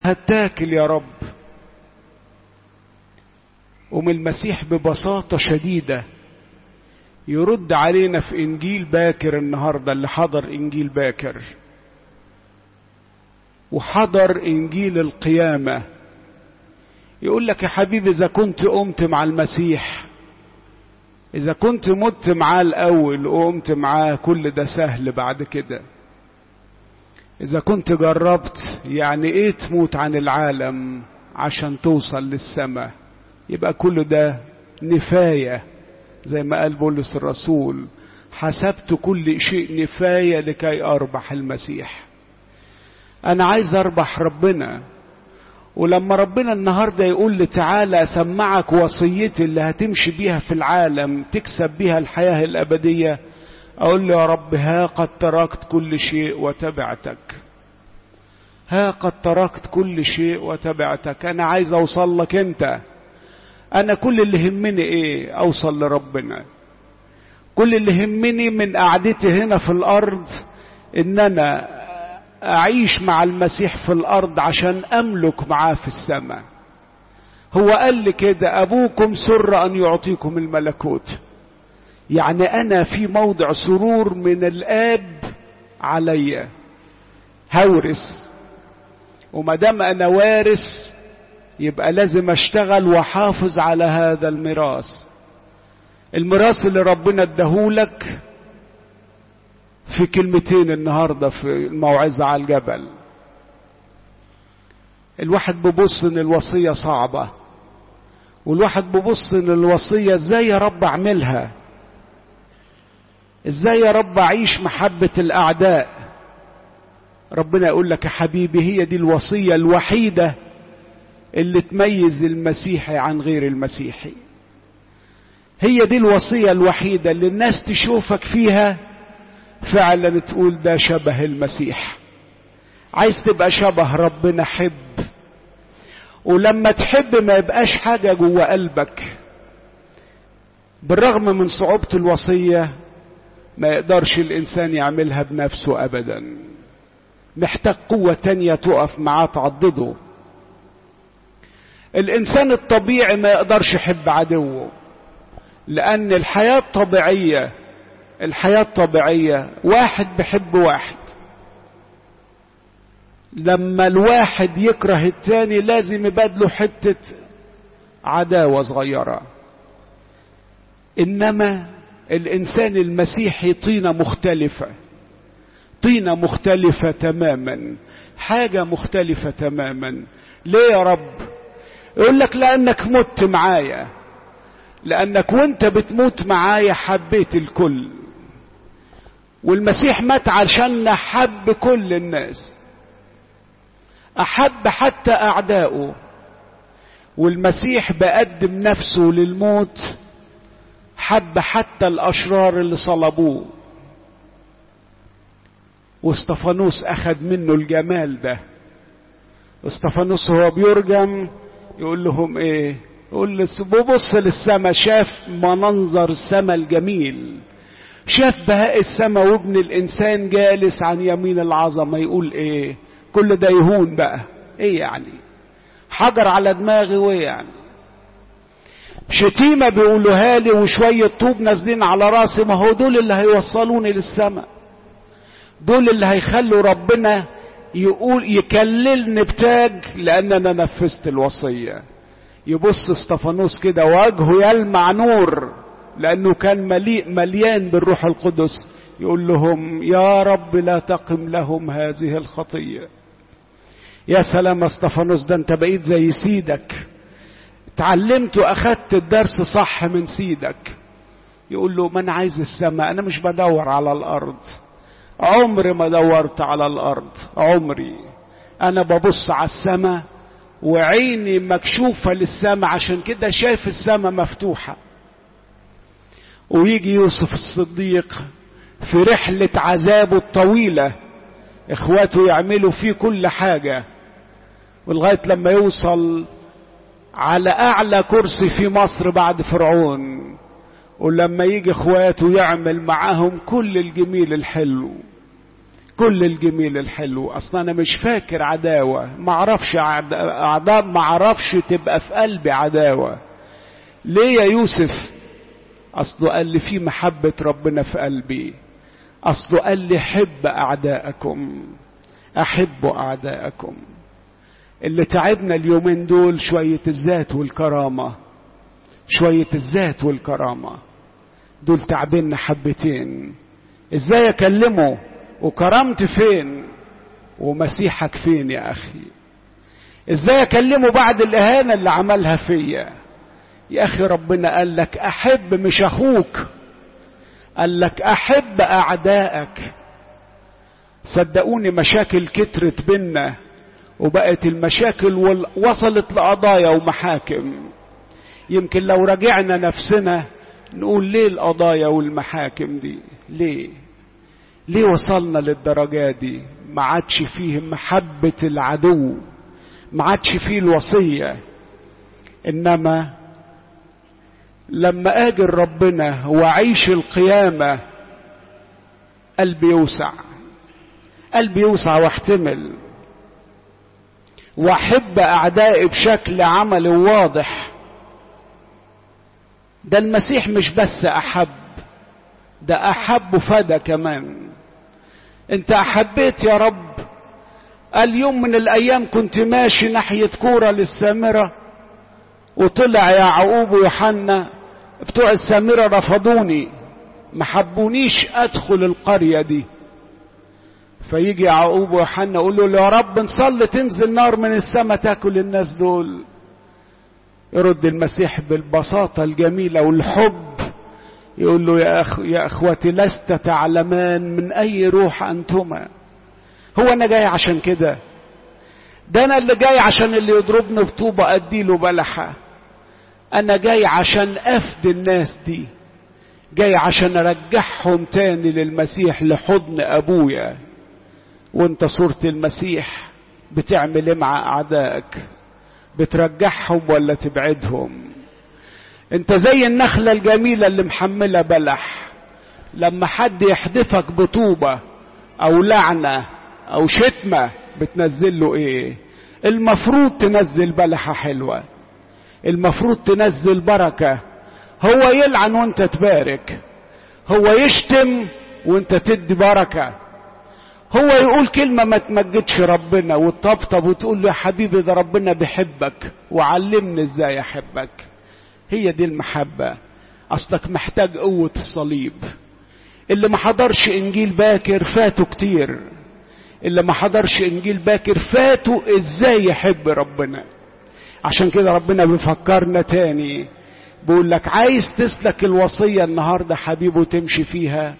هتاكل يا رب ومن المسيح ببساطة شديدة يرد علينا في إنجيل باكر النهاردة اللي حضر إنجيل باكر وحضر إنجيل القيامة يقول لك يا حبيبي إذا كنت قمت مع المسيح إذا كنت مت معاه الأول وقمت معاه كل ده سهل بعد كده إذا كنت جربت يعني إيه تموت عن العالم عشان توصل للسماء يبقى كل ده نفاية زي ما قال بولس الرسول حسبت كل شيء نفاية لكي أربح المسيح أنا عايز أربح ربنا ولما ربنا النهاردة يقول لي تعالى أسمعك وصيتي اللي هتمشي بيها في العالم تكسب بيها الحياة الأبدية أقول له يا رب ها قد تركت كل شيء وتبعتك ها قد تركت كل شيء وتبعتك أنا عايز أوصل لك أنت أنا كل اللي همني إيه أوصل لربنا كل اللي همني من قعدتي هنا في الأرض إن أنا أعيش مع المسيح في الأرض عشان أملك معاه في السماء هو قال لي كده أبوكم سر أن يعطيكم الملكوت يعني أنا في موضع سرور من الآب عليا هورث وما دام أنا وارث يبقى لازم أشتغل وأحافظ على هذا الميراث الميراث اللي ربنا اداهولك في كلمتين النهارده في الموعظه على الجبل الواحد بيبص ان الوصيه صعبه والواحد بيبص ان الوصيه ازاي يا رب اعملها ازاي يا رب اعيش محبه الاعداء ربنا يقول لك يا حبيبي هي دي الوصيه الوحيده اللي تميز المسيحي عن غير المسيحي هي دي الوصيه الوحيده اللي الناس تشوفك فيها فعلا تقول ده شبه المسيح عايز تبقى شبه ربنا حب ولما تحب ما يبقاش حاجة جوه قلبك بالرغم من صعوبة الوصية ما يقدرش الإنسان يعملها بنفسه أبدا محتاج قوة تانية تقف معاه تعضده الإنسان الطبيعي ما يقدرش يحب عدوه لأن الحياة الطبيعية الحياة الطبيعية واحد بحب واحد لما الواحد يكره التاني لازم يبادله حتة عداوة صغيرة إنما الإنسان المسيحي طينة مختلفة طينة مختلفة تماما حاجة مختلفة تماما ليه يا رب يقول لك لأنك مت معايا لأنك وانت بتموت معايا حبيت الكل والمسيح مات عشان حب كل الناس أحب حتى أعدائه والمسيح بقدم نفسه للموت حب حتى الأشرار اللي صلبوه واستفانوس أخذ منه الجمال ده استفانوس هو بيرجم يقول لهم ايه يقول ببص للسما شاف منظر السما الجميل شاف بهاء السماء وابن الانسان جالس عن يمين العظمه يقول ايه كل ده يهون بقى ايه يعني حجر على دماغي وايه يعني شتيمه بيقولوها لي وشويه طوب نازلين على راسي ما هو دول اللي هيوصلوني للسماء دول اللي هيخلوا ربنا يقول يكللني بتاج لان انا نفذت الوصيه يبص استفانوس كده وجهه يلمع نور لأنه كان مليء مليان بالروح القدس يقول لهم يا رب لا تقم لهم هذه الخطية يا سلام استفانوس ده انت بقيت زي سيدك اتعلمت واخدت الدرس صح من سيدك يقول له ما انا عايز السماء انا مش بدور على الارض عمري ما دورت على الارض عمري انا ببص على السماء وعيني مكشوفة للسماء عشان كده شايف السماء مفتوحة ويجي يوسف الصديق في رحلة عذابه الطويلة اخواته يعملوا فيه كل حاجة ولغاية لما يوصل على اعلى كرسي في مصر بعد فرعون ولما يجي اخواته يعمل معاهم كل الجميل الحلو كل الجميل الحلو اصلا انا مش فاكر عداوة ما اعرفش اعداء ما اعرفش تبقى في قلبي عداوة ليه يا يوسف اصله قال لي في محبة ربنا في قلبي اصله قال لي حب اعداءكم احبوا اعداءكم اللي تعبنا اليومين دول شوية الذات والكرامة شوية الذات والكرامة دول تعبنا حبتين ازاي اكلمه وكرامتي فين ومسيحك فين يا اخي ازاي اكلمه بعد الاهانة اللي عملها فيا يا اخي ربنا قال لك احب مش اخوك قال لك احب اعدائك صدقوني مشاكل كترت بينا وبقت المشاكل وصلت لقضايا ومحاكم يمكن لو رجعنا نفسنا نقول ليه القضايا والمحاكم دي ليه ليه وصلنا للدرجة دي ما عادش فيه محبة العدو ما عادش فيه الوصية إنما لما أجل ربنا وأعيش القيامة قلبي يوسع قلبي يوسع واحتمل واحب اعدائي بشكل عملي واضح ده المسيح مش بس احب ده احب فدى كمان انت احبيت يا رب اليوم من الايام كنت ماشي ناحية كورة للسامرة وطلع يعقوب ويوحنا بتوع السامرة رفضوني ما حبونيش ادخل القرية دي فيجي يعقوب ويوحنا يقول له يا رب نصلي تنزل نار من السماء تاكل الناس دول يرد المسيح بالبساطة الجميلة والحب يقول له يا, أخ يا أخوتي لست تعلمان من أي روح أنتما هو أنا جاي عشان كده ده أنا اللي جاي عشان اللي يضربني بطوبة أديله بلحة أنا جاي عشان أفدي الناس دي جاي عشان أرجعهم تاني للمسيح لحضن أبويا وانت صورة المسيح بتعمل ايه مع اعدائك بترجعهم ولا تبعدهم انت زي النخلة الجميلة اللي محملة بلح لما حد يحدفك بطوبة او لعنة او شتمة بتنزل له ايه المفروض تنزل بلحة حلوة المفروض تنزل بركة هو يلعن وانت تبارك هو يشتم وانت تدي بركه هو يقول كلمة ما تمجدش ربنا وتطبطب وتقول له يا حبيبي ده ربنا بيحبك وعلمني ازاي احبك هي دي المحبة اصلك محتاج قوة الصليب اللي ما حضرش انجيل باكر فاتوا كتير اللي ما حضرش انجيل باكر فاتوا ازاي يحب ربنا عشان كده ربنا بيفكرنا تاني بيقول لك عايز تسلك الوصية النهاردة حبيبي وتمشي فيها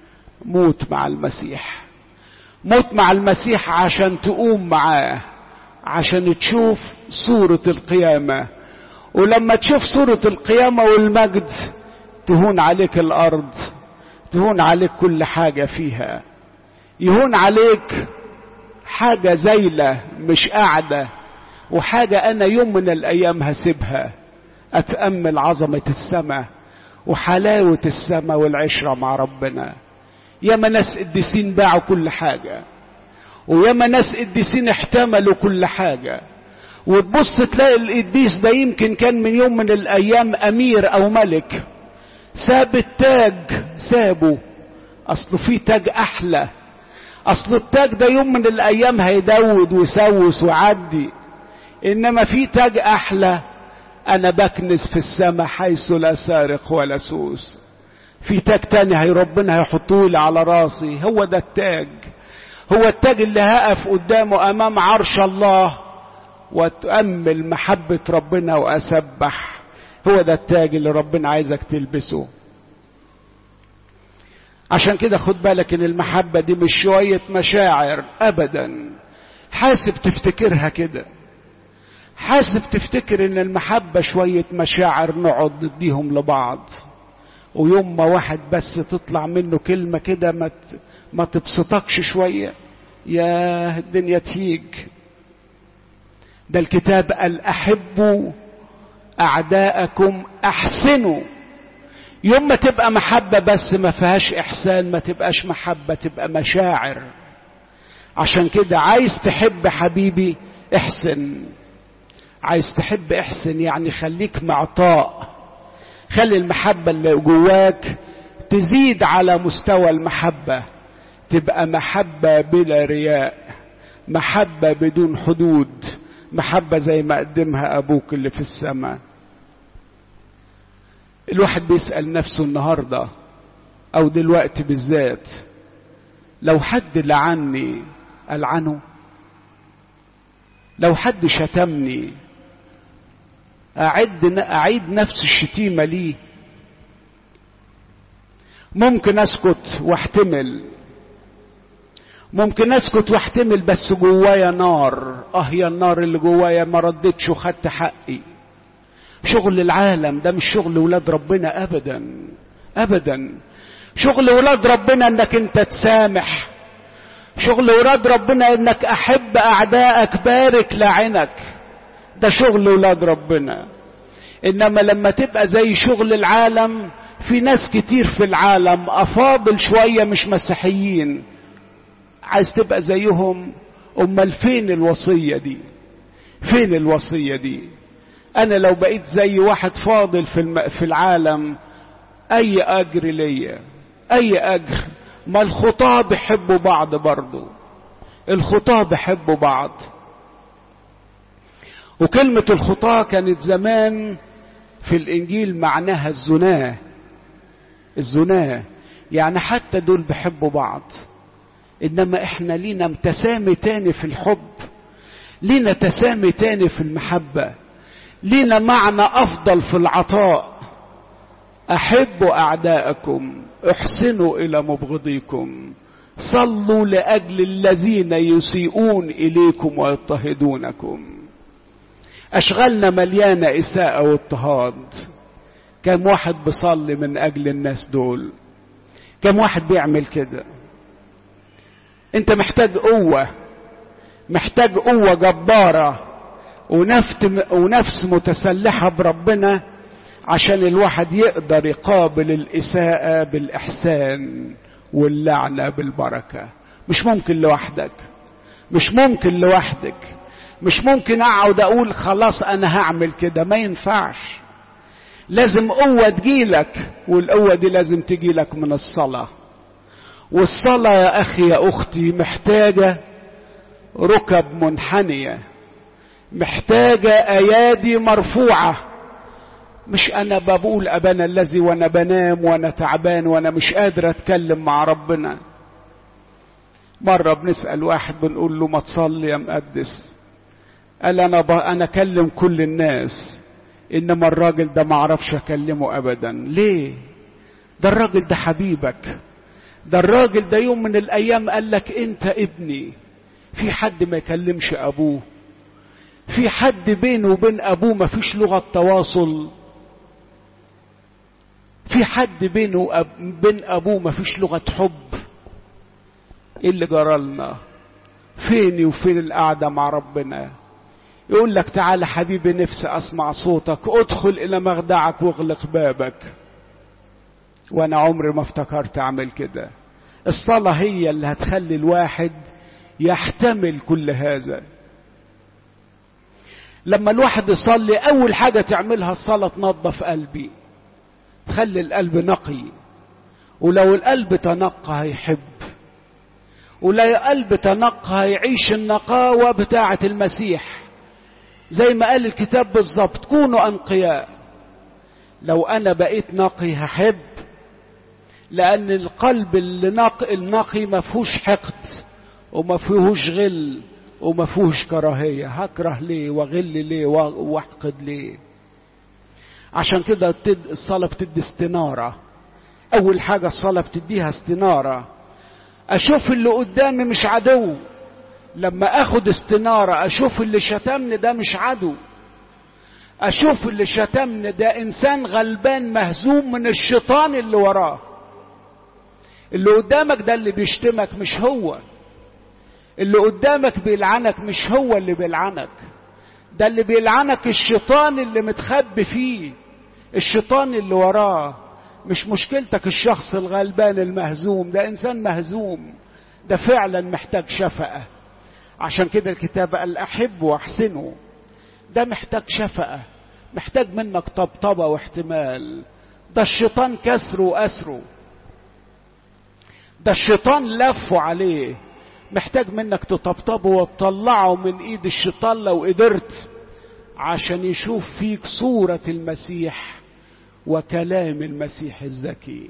موت مع المسيح موت مع المسيح عشان تقوم معاه عشان تشوف صورة القيامة ولما تشوف صورة القيامة والمجد تهون عليك الأرض تهون عليك كل حاجة فيها يهون عليك حاجة زيلة مش قاعدة وحاجة أنا يوم من الأيام هسيبها أتأمل عظمة السماء وحلاوة السماء والعشرة مع ربنا ياما ناس قديسين باعوا كل حاجة وياما ناس قديسين احتملوا كل حاجة وتبص تلاقي القديس ده يمكن كان من يوم من الأيام أمير أو ملك ساب التاج سابه أصله في تاج أحلى أصل التاج ده يوم من الأيام هيدود ويسوس ويعدي إنما في تاج أحلى أنا بكنس في السماء حيث لا سارق ولا سوس في تاج تاني هي ربنا هيحطوه لي على راسي هو ده التاج هو التاج اللي هقف قدامه امام عرش الله واتامل محبه ربنا واسبح هو ده التاج اللي ربنا عايزك تلبسه عشان كده خد بالك ان المحبه دي مش شويه مشاعر ابدا حاسب تفتكرها كده حاسب تفتكر ان المحبه شويه مشاعر نقعد نديهم لبعض ويوم ما واحد بس تطلع منه كلمة كده ما ما تبسطكش شوية يا الدنيا تهيج ده الكتاب قال أحبوا أعداءكم أحسنوا يوم ما تبقى محبة بس ما فيهاش إحسان ما تبقاش محبة تبقى مشاعر عشان كده عايز تحب حبيبي احسن عايز تحب احسن يعني خليك معطاء خلي المحبة اللي جواك تزيد على مستوى المحبة تبقى محبة بلا رياء محبة بدون حدود محبة زي ما قدمها أبوك اللي في السماء الواحد بيسأل نفسه النهاردة أو دلوقتي بالذات لو حد لعني ألعنه لو حد شتمني أعد أعيد نفس الشتيمة ليه ممكن أسكت واحتمل ممكن أسكت واحتمل بس جوايا نار أه يا النار اللي جوايا ما ردتش وخدت حقي شغل العالم ده مش شغل ولاد ربنا أبدا أبدا شغل ولاد ربنا انك انت تسامح شغل ولاد ربنا انك احب اعدائك بارك لعنك ده شغل ولاد ربنا انما لما تبقى زي شغل العالم في ناس كتير في العالم افاضل شوية مش مسيحيين عايز تبقى زيهم امال فين الوصية دي فين الوصية دي انا لو بقيت زي واحد فاضل في, الم... في العالم اي اجر ليا اي اجر ما الخطاة بيحبوا بعض برضو الخطاة بيحبوا بعض وكلمة الخطاة كانت زمان في الانجيل معناها الزناه الزناه يعني حتى دول بيحبوا بعض انما احنا لينا تسامي تاني في الحب لينا تسامي تاني في المحبة لينا معنى افضل في العطاء احبوا اعداءكم احسنوا الى مبغضيكم صلوا لاجل الذين يسيئون اليكم ويضطهدونكم اشغالنا مليانه اساءه واضطهاد كم واحد بيصلي من اجل الناس دول كم واحد بيعمل كده انت محتاج قوه محتاج قوه جباره ونفس متسلحه بربنا عشان الواحد يقدر يقابل الإساءة بالإحسان واللعنة بالبركة مش ممكن لوحدك مش ممكن لوحدك مش ممكن أقعد أقول خلاص أنا هعمل كده ما ينفعش لازم قوة تجيلك والقوة دي لازم تجيلك من الصلاة والصلاة يا أخي يا أختي محتاجة ركب منحنية محتاجة أيادي مرفوعة مش انا بقول ابانا الذي وانا بنام وانا تعبان وانا مش قادر اتكلم مع ربنا مرة بنسأل واحد بنقول له ما تصلي يا مقدس قال انا ب... انا اكلم كل الناس انما الراجل ده ما اعرفش اكلمه ابدا ليه ده الراجل ده حبيبك ده الراجل ده يوم من الايام قال لك انت ابني في حد ما يكلمش ابوه في حد بينه وبين ابوه ما فيش لغه تواصل في حد بينه وبين ابوه ما فيش لغه حب ايه اللي جرالنا فيني وفين القعده مع ربنا يقول لك تعالى حبيبي نفسي اسمع صوتك ادخل الى مخدعك واغلق بابك وانا عمري ما افتكرت اعمل كده الصلاه هي اللي هتخلي الواحد يحتمل كل هذا لما الواحد يصلي اول حاجه تعملها الصلاه تنظف قلبي تخلي القلب نقي ولو القلب تنقى هيحب ولو القلب تنقى هيعيش النقاوة بتاعة المسيح زي ما قال الكتاب بالظبط كونوا أنقياء لو أنا بقيت نقي هحب لأن القلب اللي نقي النقي ما فيهوش حقد وما فيهوش غل وما فيهوش كراهية هكره ليه وغل ليه واحقد ليه عشان كده الصلاة بتدي استنارة أول حاجة الصلاة بتديها استنارة أشوف اللي قدامي مش عدو لما أخد استنارة أشوف اللي شتمني ده مش عدو أشوف اللي شتمني ده إنسان غلبان مهزوم من الشيطان اللي وراه اللي قدامك ده اللي بيشتمك مش هو اللي قدامك بيلعنك مش هو اللي بيلعنك ده اللي بيلعنك الشيطان اللي متخبي فيه الشيطان اللي وراه مش مشكلتك الشخص الغلبان المهزوم ده انسان مهزوم ده فعلا محتاج شفقة عشان كده الكتاب قال أحب واحسنوا ده محتاج شفقة محتاج منك طبطبة واحتمال ده الشيطان كسره وأسره ده الشيطان لفه عليه محتاج منك تطبطبه وتطلعه من ايد الشيطان لو قدرت عشان يشوف فيك صورة المسيح وكلام المسيح الذكي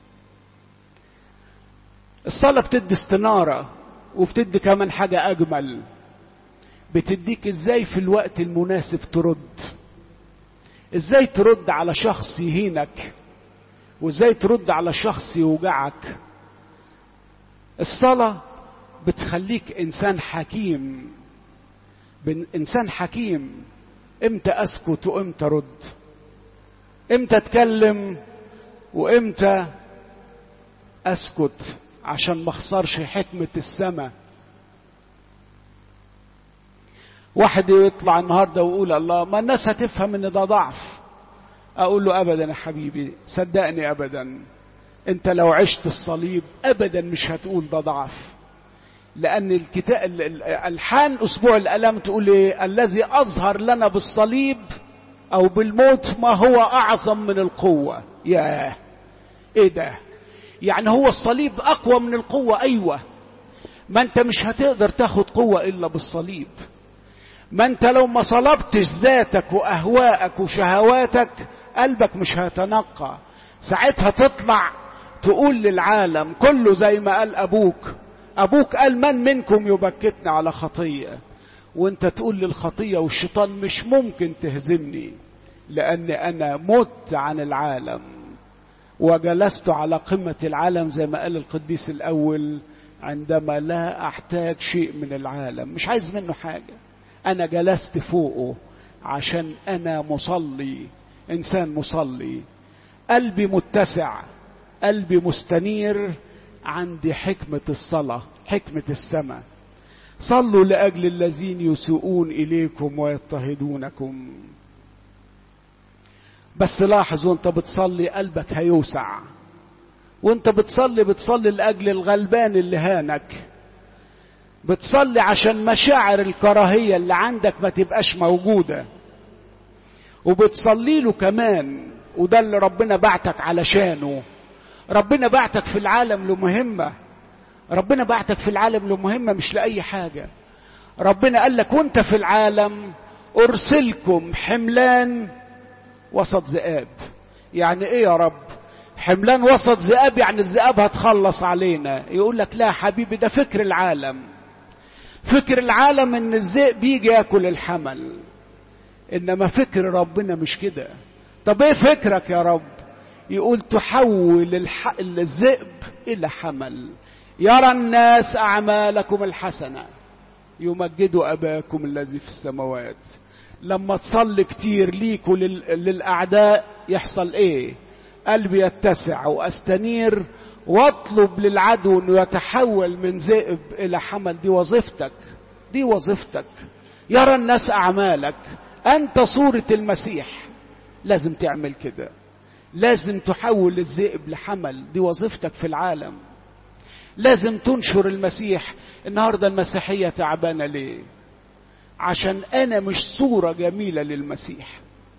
الصلاة بتدي استنارة وبتدي كمان حاجة أجمل بتديك ازاي في الوقت المناسب ترد ازاي ترد على شخص يهينك وازاي ترد على شخص يوجعك الصلاة بتخليك انسان حكيم انسان حكيم امتى اسكت وامتى رد امتى اتكلم وامتى اسكت عشان ما اخسرش حكمة السماء واحد يطلع النهارده ويقول الله ما الناس هتفهم ان ده ضعف اقول له ابدا يا حبيبي صدقني ابدا انت لو عشت الصليب ابدا مش هتقول ده ضعف لان الكتاب الحان اسبوع الالام تقول ايه الذي اظهر لنا بالصليب او بالموت ما هو اعظم من القوه ياه ايه ده يعني هو الصليب اقوى من القوه ايوه ما انت مش هتقدر تاخد قوه الا بالصليب ما انت لو ما صلبتش ذاتك واهواءك وشهواتك قلبك مش هيتنقى ساعتها تطلع تقول للعالم كله زي ما قال ابوك ابوك قال من منكم يبكتني على خطيه وانت تقول للخطيه والشيطان مش ممكن تهزمني لان انا مت عن العالم وجلست على قمه العالم زي ما قال القديس الاول عندما لا احتاج شيء من العالم مش عايز منه حاجه انا جلست فوقه عشان انا مصلي انسان مصلي قلبي متسع قلبي مستنير عندي حكمة الصلاة حكمة السماء صلوا لأجل الذين يسوءون إليكم ويضطهدونكم بس لاحظ وانت بتصلي قلبك هيوسع وانت بتصلي بتصلي لأجل الغلبان اللي هانك بتصلي عشان مشاعر الكراهية اللي عندك ما تبقاش موجودة وبتصلي له كمان وده اللي ربنا بعتك علشانه ربنا بعتك في العالم لمهمة ربنا بعتك في العالم لمهمة مش لأي حاجة ربنا قال لك وانت في العالم أرسلكم حملان وسط ذئاب يعني ايه يا رب حملان وسط ذئاب يعني الذئاب هتخلص علينا يقول لك لا حبيبي ده فكر العالم فكر العالم ان الذئب يجي ياكل الحمل انما فكر ربنا مش كده طب ايه فكرك يا رب يقول تحول الح... الذئب الى حمل يرى الناس اعمالكم الحسنه يمجدوا اباكم الذي في السماوات لما تصلي كتير ليك ولل... للاعداء يحصل ايه قلبي يتسع واستنير واطلب للعدو انه يتحول من ذئب الى حمل دي وظيفتك دي وظيفتك يرى الناس اعمالك انت صوره المسيح لازم تعمل كده لازم تحول الذئب لحمل دي وظيفتك في العالم لازم تنشر المسيح النهارده المسيحيه تعبانه ليه عشان انا مش صوره جميله للمسيح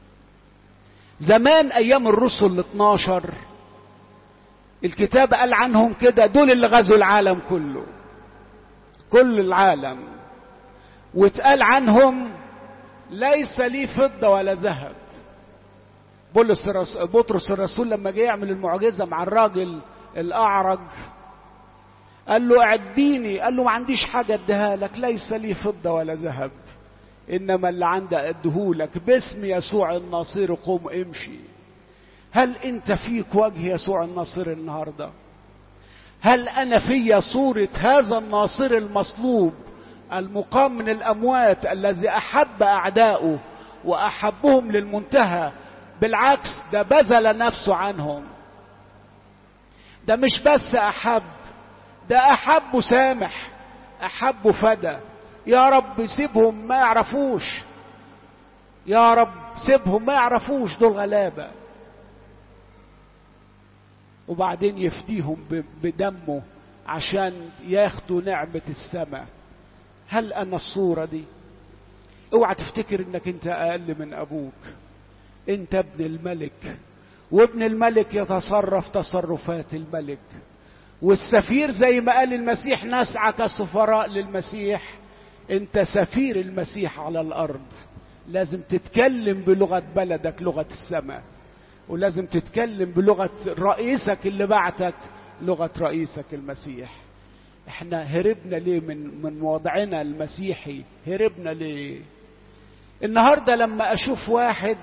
زمان ايام الرسل ال 12 الكتاب قال عنهم كده دول اللي غزوا العالم كله كل العالم واتقال عنهم ليس لي فضه ولا ذهب بولس الرسول بطرس الرسول لما جه يعمل المعجزه مع الراجل الاعرج قال له اعديني قال له ما عنديش حاجه اديها لك ليس لي فضه ولا ذهب انما اللي عندي اديهولك باسم يسوع الناصر قوم امشي هل انت فيك وجه يسوع الناصر النهارده هل انا في صوره هذا الناصر المصلوب المقام من الاموات الذي احب اعداؤه واحبهم للمنتهى بالعكس ده بذل نفسه عنهم ده مش بس احب ده احب سامح احب فدى يا رب سيبهم ما يعرفوش يا رب سيبهم ما يعرفوش دول غلابه وبعدين يفديهم بدمه عشان ياخدوا نعمة السماء هل أنا الصورة دي اوعى تفتكر انك انت اقل من ابوك انت ابن الملك وابن الملك يتصرف تصرفات الملك والسفير زي ما قال المسيح نسعى كسفراء للمسيح انت سفير المسيح على الارض لازم تتكلم بلغة بلدك لغة السماء ولازم تتكلم بلغة رئيسك اللي بعتك لغة رئيسك المسيح احنا هربنا ليه من من وضعنا المسيحي هربنا ليه النهارده لما اشوف واحد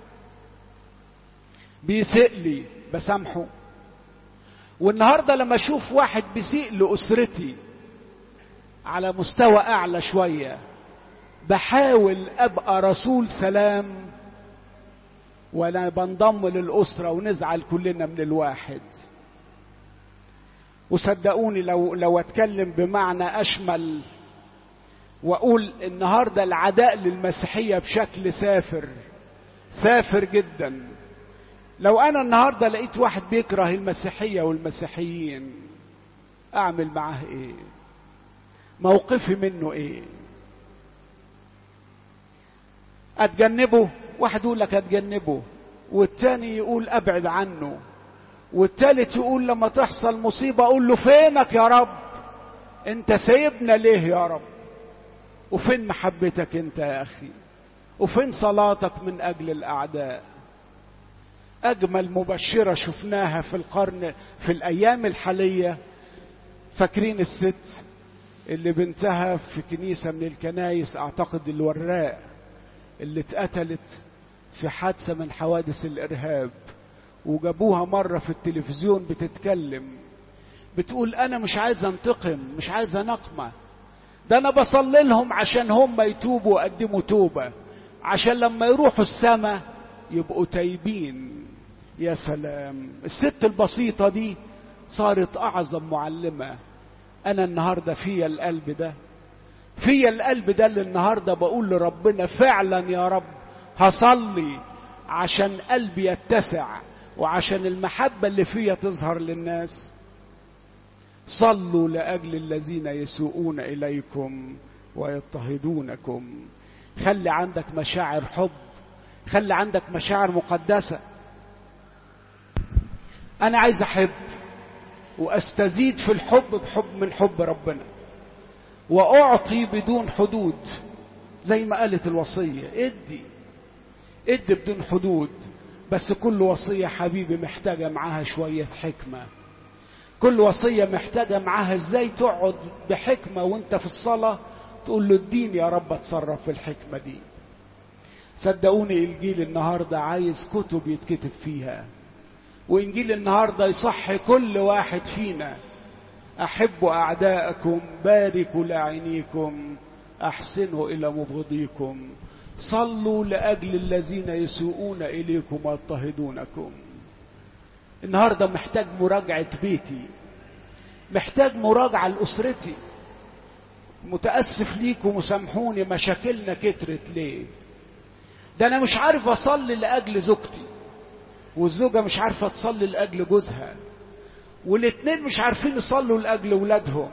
بيسيء لي بسامحه والنهارده لما اشوف واحد بيسيء لاسرتي على مستوى اعلى شويه بحاول ابقى رسول سلام وانا بنضم للاسره ونزعل كلنا من الواحد وصدقوني لو لو اتكلم بمعنى اشمل واقول النهارده العداء للمسيحيه بشكل سافر سافر جدا لو انا النهارده لقيت واحد بيكره المسيحيه والمسيحيين اعمل معاه ايه موقفي منه ايه اتجنبه واحد يقول لك اتجنبه والتاني يقول ابعد عنه والتالت يقول لما تحصل مصيبه اقول له فينك يا رب انت سايبنا ليه يا رب وفين محبتك انت يا اخي وفين صلاتك من اجل الاعداء اجمل مبشره شفناها في القرن في الايام الحاليه فاكرين الست اللي بنتها في كنيسه من الكنايس اعتقد الوراق اللي اتقتلت في حادثه من حوادث الارهاب وجابوها مره في التلفزيون بتتكلم بتقول انا مش عايزه انتقم مش عايزه نقمه ده انا بصلي لهم عشان هم يتوبوا ويقدموا توبه عشان لما يروحوا السماء يبقوا تايبين يا سلام الست البسيطه دي صارت اعظم معلمه انا النهارده فيا القلب ده فيا القلب ده اللي النهارده بقول لربنا فعلا يا رب هصلي عشان قلبي يتسع وعشان المحبه اللي فيا تظهر للناس صلوا لاجل الذين يسوءون اليكم ويضطهدونكم خلي عندك مشاعر حب خلي عندك مشاعر مقدسه انا عايز احب واستزيد في الحب بحب من حب ربنا واعطي بدون حدود زي ما قالت الوصيه ادي ادي بدون حدود بس كل وصيه حبيبي محتاجه معاها شويه حكمه كل وصيه محتاجه معاها ازاي تقعد بحكمه وانت في الصلاه تقول له اديني يا رب اتصرف في الحكمه دي صدقوني الجيل النهارده عايز كتب يتكتب فيها وانجيل النهارده يصحي كل واحد فينا احبوا اعداءكم باركوا لاعينيكم احسنوا الى مبغضيكم صلوا لاجل الذين يسوءون اليكم ويضطهدونكم النهارده محتاج مراجعه بيتي محتاج مراجعه لاسرتي متاسف ليكم وسامحوني مشاكلنا كترت ليه ده انا مش عارف اصلي لاجل زوجتي والزوجة مش عارفة تصلي لأجل جوزها والاتنين مش عارفين يصلوا لأجل ولادهم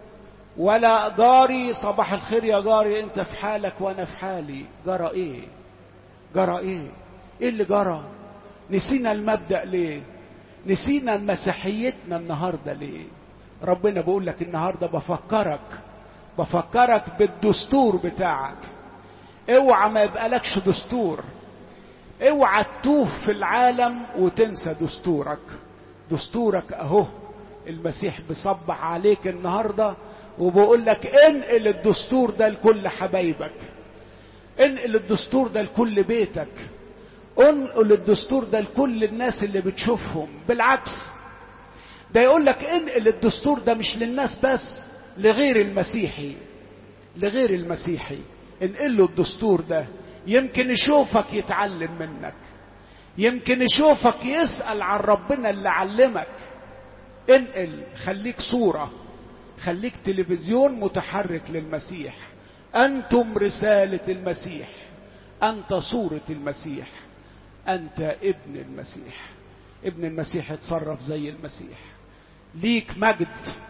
ولا جاري صباح الخير يا جاري انت في حالك وانا في حالي جرى ايه جرى ايه ايه اللي جرى نسينا المبدأ ليه نسينا مسيحيتنا النهاردة ليه ربنا بيقول لك النهاردة بفكرك بفكرك بالدستور بتاعك اوعى ما يبقالكش دستور اوعى تتوه في العالم وتنسى دستورك دستورك اهو المسيح بيصبح عليك النهارده وبقول لك انقل الدستور ده لكل حبايبك انقل الدستور ده لكل بيتك انقل الدستور ده لكل الناس اللي بتشوفهم بالعكس ده يقول لك انقل الدستور ده مش للناس بس لغير المسيحي لغير المسيحي انقل له الدستور ده يمكن يشوفك يتعلم منك يمكن يشوفك يسأل عن ربنا اللي علمك انقل خليك صورة خليك تلفزيون متحرك للمسيح أنتم رسالة المسيح أنت صورة المسيح أنت ابن المسيح ابن المسيح اتصرف زي المسيح ليك مجد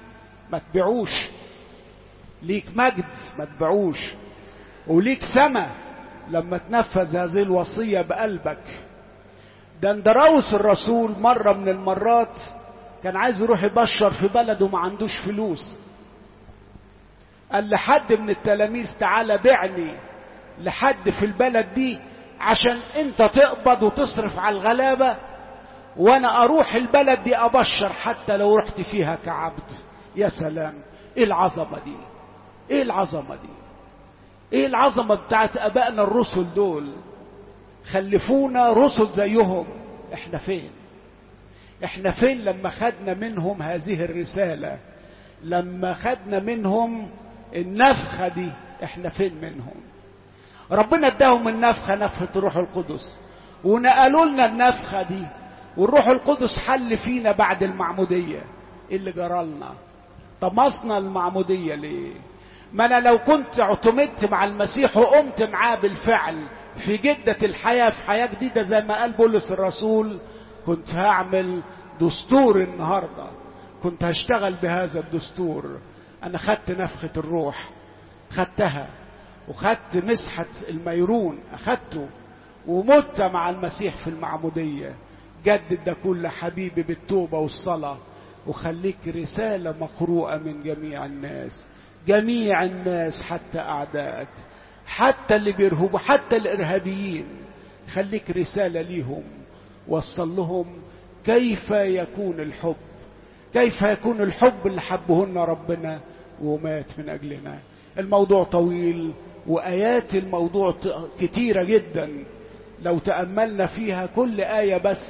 ما تبيعوش ليك مجد ما تبيعوش وليك سما لما تنفذ هذه الوصية بقلبك ده اندراوس الرسول مرة من المرات كان عايز يروح يبشر في بلده ما عندوش فلوس قال لحد من التلاميذ تعالى بعني لحد في البلد دي عشان انت تقبض وتصرف على الغلابة وانا اروح البلد دي ابشر حتى لو رحت فيها كعبد يا سلام ايه العظمة دي ايه العظمة دي ايه العظمة بتاعت ابائنا الرسل دول خلفونا رسل زيهم احنا فين احنا فين لما خدنا منهم هذه الرسالة لما خدنا منهم النفخة دي احنا فين منهم ربنا اداهم النفخة نفخة الروح القدس ونقلوا لنا النفخة دي والروح القدس حل فينا بعد المعمودية إيه اللي جرالنا طمسنا المعمودية ليه ما انا لو كنت اعتمدت مع المسيح وقمت معاه بالفعل في جدة الحياة في حياة جديدة زي ما قال بولس الرسول كنت هعمل دستور النهاردة كنت هشتغل بهذا الدستور انا خدت نفخة الروح خدتها وخدت مسحة الميرون اخدته ومت مع المسيح في المعمودية جدد ده كل حبيبي بالتوبة والصلاة وخليك رسالة مقروءة من جميع الناس جميع الناس حتى أعدائك حتى اللي بيرهبوا حتى الإرهابيين خليك رسالة ليهم وصل لهم كيف يكون الحب كيف يكون الحب اللي حبه لنا ربنا ومات من أجلنا الموضوع طويل وآيات الموضوع كتيرة جدا لو تأملنا فيها كل آية بس